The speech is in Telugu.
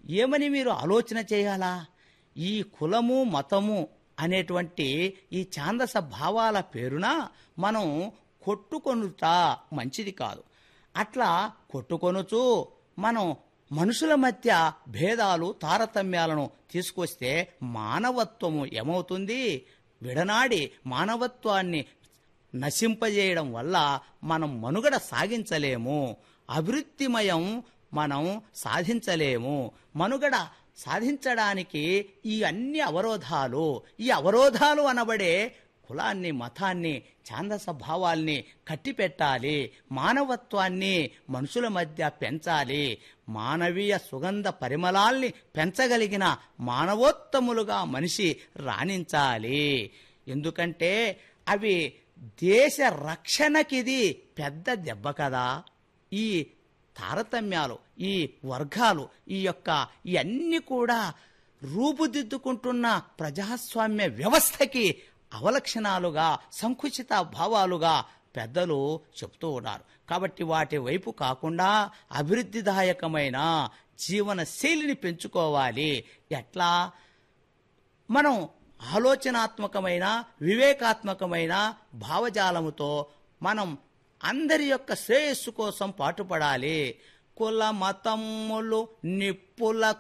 ఏమని మీరు ఆలోచన చేయాలా ఈ కులము మతము అనేటువంటి ఈ ఛాందస భావాల పేరున మనం కొట్టుకొనుట మంచిది కాదు అట్లా కొట్టుకొనుచు మనం మనుషుల మధ్య భేదాలు తారతమ్యాలను తీసుకొస్తే మానవత్వము ఏమవుతుంది విడనాడి మానవత్వాన్ని నశింపజేయడం వల్ల మనం మనుగడ సాగించలేము అభివృద్ధిమయం మనం సాధించలేము మనుగడ సాధించడానికి ఈ అన్ని అవరోధాలు ఈ అవరోధాలు అనబడే కులాన్ని మతాన్ని ఛాందస భావాల్ని కట్టిపెట్టాలి మానవత్వాన్ని మనుషుల మధ్య పెంచాలి మానవీయ సుగంధ పరిమళాల్ని పెంచగలిగిన మానవోత్తములుగా మనిషి రాణించాలి ఎందుకంటే అవి దేశ రక్షణకిది పెద్ద దెబ్బ కదా ఈ తారతమ్యాలు ఈ వర్గాలు ఈ యొక్క ఇవన్నీ కూడా రూపుదిద్దుకుంటున్న ప్రజాస్వామ్య వ్యవస్థకి అవలక్షణాలుగా సంకుచిత భావాలుగా పెద్దలు చెప్తూ ఉన్నారు కాబట్టి వాటి వైపు కాకుండా అభివృద్ధిదాయకమైన జీవన శైలిని పెంచుకోవాలి ఎట్లా మనం ఆలోచనాత్మకమైన వివేకాత్మకమైన భావజాలముతో మనం అందరి యొక్క శ్రేయస్సు కోసం పాటుపడాలి కుల మతములు నిప్పుల